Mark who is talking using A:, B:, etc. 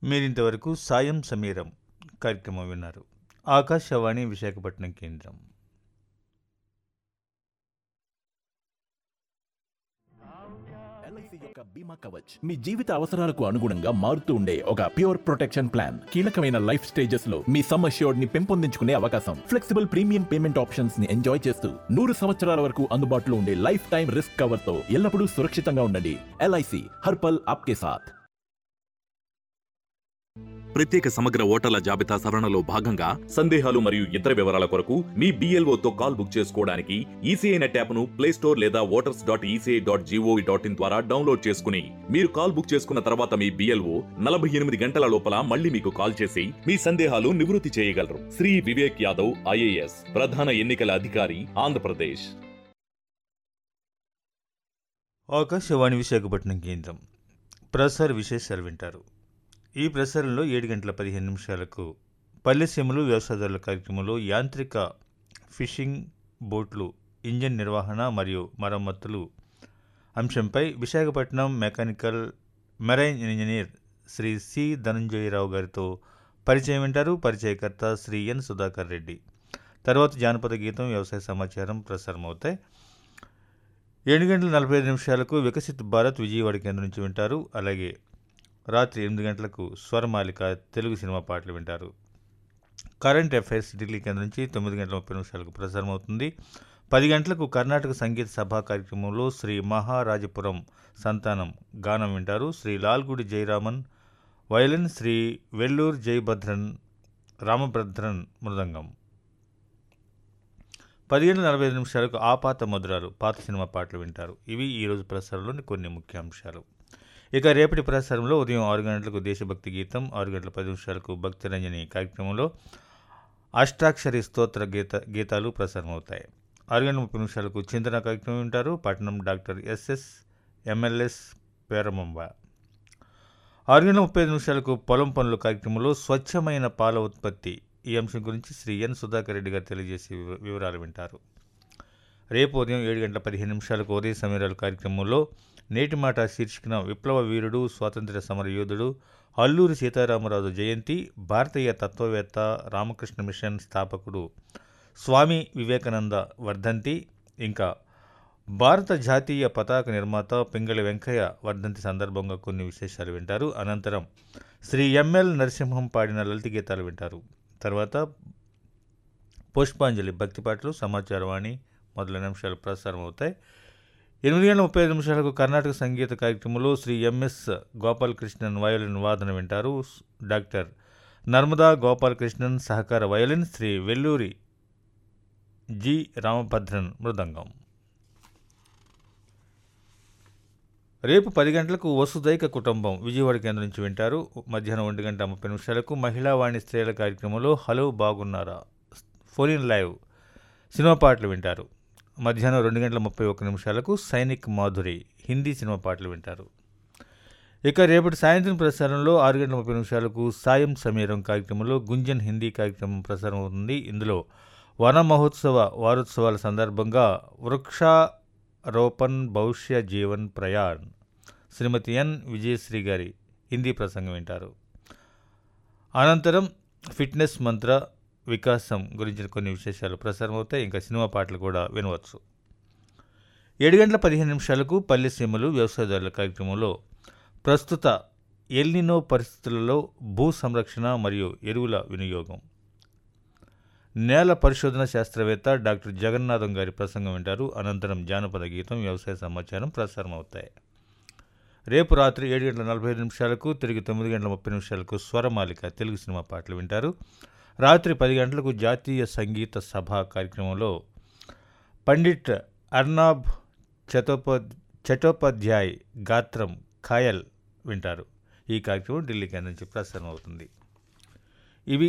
A: మీరింతవరకు సాయం సమీరం కార్యక్రమం విన్నారు ఆకాశవాణి విశాఖపట్నం కేంద్రం
B: ఎల్ఐసి యొక్క బీమా కవచ్ మీ జీవిత అవసరాలకు అనుగుణంగా మారుతూ ఉండే ఒక ప్యూర్ ప్రొటెక్షన్ ప్లాన్ కీలకమైన లైఫ్ స్టేజెస్ లో మీ సమ్ అష్యూర్డ్ ని పెంపొందించుకునే అవకాశం ఫ్లెక్సిబుల్ ప్రీమియం పేమెంట్ ఆప్షన్స్ ని ఎంజాయ్ చేస్తూ నూరు సంవత్సరాల వరకు అందుబాటులో ఉండే లైఫ్ టైం రిస్క్ కవర్ తో ఎల్లప్పుడూ సురక్షితంగా ఉండండి ఎల్ఐసి హర్పల్ ఆప్కే సాథ్
C: ప్రత్యేక సమగ్ర ఓటర్ల జాబితా సవరణలో భాగంగా సందేహాలు మరియు ఇతర వివరాల కొరకు మీ BLO తో కాల్ బుక్ చేసుకోవడానికి ఈసీఐ నెట్ యాప్ను ప్లే స్టోర్ లేదా voters dot E C I dot G O V dot in ద్వారా డౌన్లోడ్ చేసుకుని మీరు కాల్ బుక్ చేసుకున్న తర్వాత మీ బిఎల్ఓ నలభై ఎనిమిది గంటల లోపల మళ్ళీ మీకు కాల్ చేసి మీ సందేహాలు నివృత్తి చేయగలరు శ్రీ వివేక్ యాదవ్ ఐఏఎస్ ప్రధాన ఎన్నికల అధికారి ఆంధ్రప్రదేశ్
A: ఆకాశవాణి విశాఖపట్నం కేంద్రం ప్రసార విశేషాలు వింటారు ఈ ప్రసారంలో ఏడు గంటల పదిహేను నిమిషాలకు పల్లెసీమలు వ్యవసాయదారుల కార్యక్రమంలో యాంత్రిక ఫిషింగ్ బోట్లు ఇంజన్ నిర్వహణ మరియు మరమ్మతులు అంశంపై Visakhapatnam mechanical marine engineer Sri C Dhananjayarao గారితో పరిచయం వింటారు పరిచయకర్త శ్రీ ఎన్ సుధాకర్ రెడ్డి తర్వాత జానపద గీతం వ్యవసాయ సమాచారం ప్రసారం అవుతాయి ఏడు గంటల నలభై ఐదు నిమిషాలకు వికసిత్ భారత్ విజయవాడ కేంద్రం నుంచి వింటారు అలాగే రాత్రి ఎనిమిది గంటలకు స్వరమాలిక తెలుగు సినిమా పాటలు వింటారు కరెంట్ అఫైర్స్ ఢిల్లీ కేంద్రం నుంచి తొమ్మిది గంటల ముప్పై నిమిషాలకు ప్రసారం అవుతుంది పది గంటలకు కర్ణాటక సంగీత సభా కార్యక్రమంలో శ్రీ మహారాజపురం సంతానం గానం వింటారు శ్రీ లాల్గుడి జయరామన్ వయలిన్ శ్రీ వెల్లూరు జయభద్రన్ రామభద్రన్ మృదంగం పది గంటల నలభై ఐదు నిమిషాలకు ఆ పాత మధురాలు పాత సినిమా పాటలు వింటారు ఇవి ఈరోజు ప్రసారంలోని కొన్ని ముఖ్యాంశాలు ఇక రేపటి ప్రసారంలో ఉదయం ఆరు గంటలకు దేశభక్తి గీతం ఆరు గంటల పది నిమిషాలకు భక్తి రంజని కార్యక్రమంలో అష్టాక్షరి స్తోత్ర గీత గీతాలు ప్రసారం అవుతాయి ఆరు గంటల ముప్పై నిమిషాలకు చింతన కార్యక్రమం వింటారు పట్టణం డాక్టర్ ఎస్ఎస్ ఎంఎల్ఎస్ పేరమంబ ఆరు గంటల ముప్పై ఐదు నిమిషాలకు పొలం పనులు కార్యక్రమంలో స్వచ్ఛమైన పాల ఉత్పత్తి ఈ అంశం గురించి శ్రీ ఎన్ సుధాకర్ రెడ్డి గారు తెలియజేసే వివ- వివరాలు వింటారు రేపు ఉదయం ఏడు గంటల పదిహేను నిమిషాలకు ఉదయ సమీరాలు కార్యక్రమంలో నేటి మాట శీర్షికన విప్లవ వీరుడు స్వాతంత్ర్య సమర యోధుడు అల్లూరి సీతారామరాజు జయంతి భారతీయ తత్వవేత్త రామకృష్ణ మిషన్ స్థాపకుడు స్వామి వివేకానంద వర్ధంతి ఇంకా భారత జాతీయ పతాక నిర్మాత పింగళి వెంకయ్య వర్ధంతి సందర్భంగా కొన్ని విశేషాలు వింటారు అనంతరం శ్రీ ఎంఎల్ నరసింహం పాడిన లలిత గీతాలు వింటారు తర్వాత పుష్పాంజలి భక్తి పాటలు సమాచారవాణి మొదలైన అంశాలు ప్రసారం అవుతాయి ఎనిమిది గంటల ముప్పై ఐదు నిమిషాలకు కర్ణాటక సంగీత కార్యక్రమంలో శ్రీ ఎంఎస్ గోపాలకృష్ణన్ వయోలిన్ వాదన వింటారు డాక్టర్ నర్మదా గోపాలకృష్ణన్ సహకార వయోలిన్ శ్రీ వెల్లూరి జి రామభద్రన్ మృదంగం రేపు పది గంటలకు వసుదైక కుటుంబం విజయవాడ కేంద్రం నుంచి వింటారు మధ్యాహ్నం ఒంటి గంట ముప్పై నిమిషాలకు మహిళా వాణి స్త్రీల కార్యక్రమంలో హలో బాగున్నారా ఫోన్ ఇన్ లైవ్ సినిమా పాటలు వింటారు మధ్యాహ్నం రెండు గంటల ముప్పై ఒక్క నిమిషాలకు సైనిక్ మాధురి హిందీ సినిమా పాటలు వింటారు ఇక రేపటి సాయంత్రం ప్రసారంలో ఆరు గంటల ముప్పై నిమిషాలకు సాయం సమీరం కార్యక్రమంలో గుంజన్ హిందీ కార్యక్రమం ప్రసారం అవుతుంది ఇందులో వన మహోత్సవ వారోత్సవాల సందర్భంగా వృక్షారోపణ్ భవిష్య జీవన్ ప్రయాణ్ శ్రీమతి ఎన్ విజయశ్రీ గారి హిందీ ప్రసంగం వింటారు అనంతరం ఫిట్నెస్ మంత్ర వికాసం గురించిన కొన్ని విశేషాలు ప్రసారం అవుతాయి ఇంకా సినిమా పాటలు కూడా వినవచ్చు ఏడు గంటల పదిహేను నిమిషాలకు పల్లె సీమలు వ్యవసాయదారుల కార్యక్రమంలో ప్రస్తుత ఎల్నినో పరిస్థితులలో భూ సంరక్షణ మరియు ఎరువుల వినియోగం నేల పరిశోధన శాస్త్రవేత్త డాక్టర్ జగన్నాథం గారి ప్రసంగం వింటారు అనంతరం జానపద గీతం వ్యవసాయ సమాచారం ప్రసారం అవుతాయి రేపు రాత్రి ఏడు గంటల నలభై ఐదు నిమిషాలకు తిరిగి తొమ్మిది గంటల ముప్పై నిమిషాలకు స్వరమాలిక తెలుగు సినిమా పాటలు వింటారు రాత్రి పది గంటలకు జాతీయ సంగీత సభ కార్యక్రమంలో పండిట్ అర్నాబ్ చటోప చటోపాధ్యాయ్ గాత్రం ఖాయల్ వింటారు ఈ కార్యక్రమం ఢిల్లీ కేంద్రం నుంచి ప్రసారం అవుతుంది